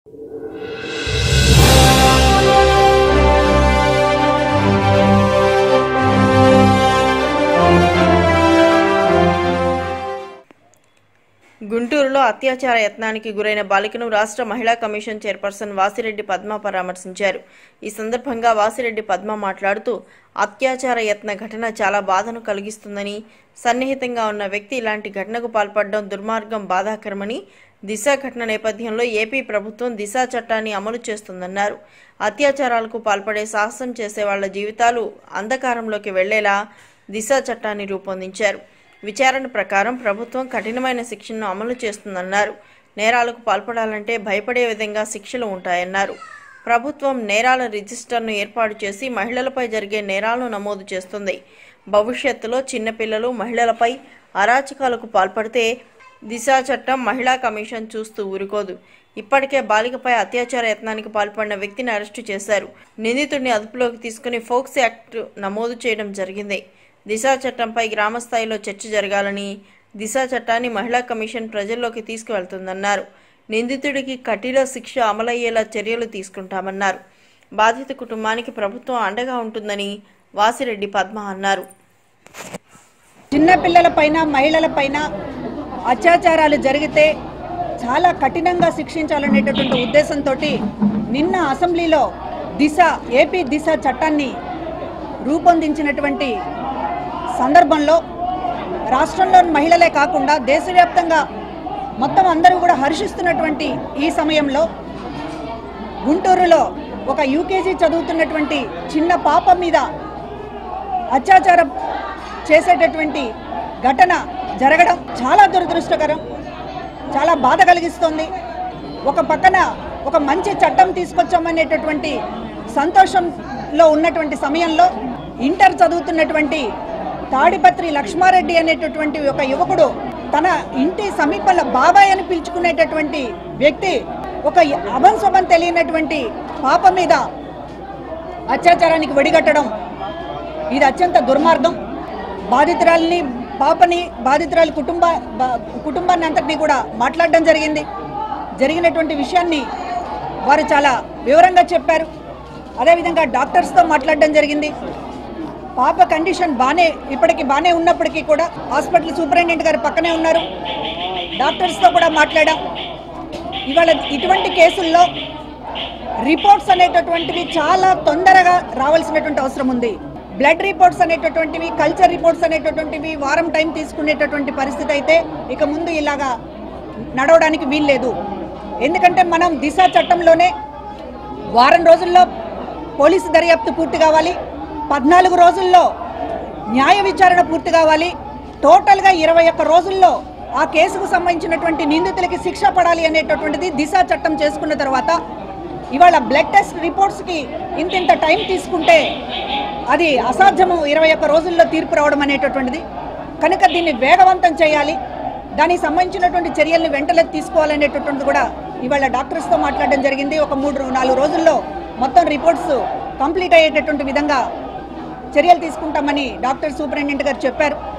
గుంటూరులో అత్యాచార యత్నానికి గురైన బాలికను రాష్ట్ర మహిళా కమిషన్ చైర్పర్సన్ వాసిరెడ్డి పద్మ పరామర్శించారు ఈ సందర్భంగా వాసిరెడ్డి పద్మ మాట్లాడుతూ అత్యాచార యత్న ఘటన చాలా బాధను కలిగిస్తుందని సన్నిహితంగా ఉన్న వ్యక్తి ఇలాంటి ఘటనకు పాల్పడడం దుర్మార్గం బాధాకరమని దిశ ఘటన నేపథ్యంలో ఏపీ ప్రభుత్వం దిశ చట్టాన్ని అమలు చేస్తుందన్నారు అత్యాచారాలకు పాల్పడే సాహసం చేసే వాళ్ల జీవితాలు అంధకారంలోకి వెళ్లేలా దిశ చట్టాన్ని రూపొందించారు విచారణ ప్రకారం ప్రభుత్వం కఠినమైన శిక్షను అమలు చేస్తుందన్నారు నేరాలకు పాల్పడాలంటే భయపడే విధంగా శిక్షలు ఉంటాయన్నారు ప్రభుత్వం నేరాల రిజిస్టర్ను ఏర్పాటు చేసి మహిళలపై జరిగే నేరాలను నమోదు చేస్తుంది భవిష్యత్తులో చిన్నపిల్లలు మహిళలపై అరాచకాలకు పాల్పడితే దిశా చట్టం మహిళా కమిషన్ చూస్తూ ఊరుకోదు ఇప్పటికే బాలికపై అత్యాచార యత్నానికి పాల్పడిన వ్యక్తిని అరెస్టు చేశారు నిందితుడిని అదుపులోకి తీసుకుని ఫోక్స్ యాక్ట్ నమోదు చేయడం జరిగింది దిశా చట్టంపై గ్రామ స్థాయిలో చర్చ జరగాలని దిశా చట్టాన్ని మహిళా కమిషన్ ప్రజల్లోకి తీసుకువెళ్తుందన్నారు నిందితుడికి కఠిన శిక్ష అమలయ్యేలా చర్యలు తీసుకుంటామన్నారు బాధిత కుటుంబానికి ప్రభుత్వం అండగా ఉంటుందని వాసిరెడ్డి పద్మ అన్నారు చిన్నపిల్లల పైన మహిళల పైన అత్యాచారాలు జరిగితే చాలా కఠినంగా శిక్షించాలనేటటువంటి ఉద్దేశంతో నిన్న అసెంబ్లీలో దిశ ఏపీ దిశ చట్టాన్ని రూపొందించినటువంటి సందర్భంలో రాష్ట్రంలోని మహిళలే కాకుండా దేశవ్యాప్తంగా మొత్తం అందరూ కూడా హర్షిస్తున్నటువంటి ఈ సమయంలో గుంటూరులో ఒక యూకేజీ చదువుతున్నటువంటి చిన్న పాప మీద అత్యాచారం చేసేటటువంటి ఘటన జరగడం చాలా దురదృష్టకరం చాలా బాధ కలిగిస్తోంది ఒక పక్కన ఒక మంచి చట్టం తీసుకొచ్చామనేటటువంటి సంతోషంలో ఉన్నటువంటి సమయంలో ఇంటర్ చదువుతున్నటువంటి తాడిపత్రి లక్ష్మారెడ్డి అనేటటువంటి ఒక యువకుడు తన ఇంటి సమీపంలో బాబాయ్ అని పిలుచుకునేటటువంటి వ్యక్తి ఒక అభంశుభం తెలియనటువంటి పాప మీద అత్యాచారానికి వెడిగట్టడం ఇది అత్యంత దుర్మార్గం బాధితురాలిని పాపని బాధితురాలి కుటుంబ బా- కుటుంబాన్ని అంతటినీ కూడా మాట్లాడడం జరిగింది జరిగినటువంటి విషయాన్ని వారు చాలా వివరంగా చెప్పారు అదేవిధంగా డాక్టర్స్తో మాట్లాడడం జరిగింది పాప కండిషన్ బాగానే ఇప్పటికి బాగానే ఉన్నప్పటికీ కూడా హాస్పిటల్ సూపరింటెండెంట్ గారు పక్కనే ఉన్నారు డాక్టర్స్తో కూడా మాట్లాడాం ఇవాళ ఇటువంటి కేసుల్లో రిపోర్ట్స్ అనేటటువంటివి చాలా తొందరగా రావాల్సినటువంటి అవసరం ఉంది బ్లడ్ రిపోర్ట్స్ అనేటటువంటివి కల్చర్ రిపోర్ట్స్ అనేటటువంటివి వారం టైం తీసుకునేటటువంటి పరిస్థితి అయితే ఇక ముందు ఇలాగా నడవడానికి వీల్లేదు ఎందుకంటే మనం దిశ చట్టంలోనే వారం రోజుల్లో పోలీసు దర్యాప్తు పూర్తి కావాలి పద్నాలుగు రోజుల్లో న్యాయ విచారణ పూర్తి కావాలి టోటల్గా ఇరవై ఒక్క రోజుల్లో ఆ కేసుకు సంబంధించినటువంటి నిందితులకి శిక్ష పడాలి అనేటటువంటిది దిశ చట్టం చేసుకున్న తర్వాత ఇవాళ బ్లడ్ టెస్ట్ రిపోర్ట్స్కి ఇంత ఇంత టైం తీసుకుంటే అది అసాధ్యము ఇరవై ఒక్క రోజుల్లో తీర్పు రావడం అనేటటువంటిది కనుక దీన్ని వేగవంతం చేయాలి దానికి సంబంధించినటువంటి చర్యల్ని వెంటనే తీసుకోవాలనేటటువంటిది కూడా ఇవాళ డాక్టర్స్తో మాట్లాడడం జరిగింది ఒక మూడు నాలుగు రోజుల్లో మొత్తం రిపోర్ట్స్ కంప్లీట్ అయ్యేటటువంటి విధంగా చర్యలు తీసుకుంటామని డాక్టర్ సూపరింటెండెంట్ గారు చెప్పారు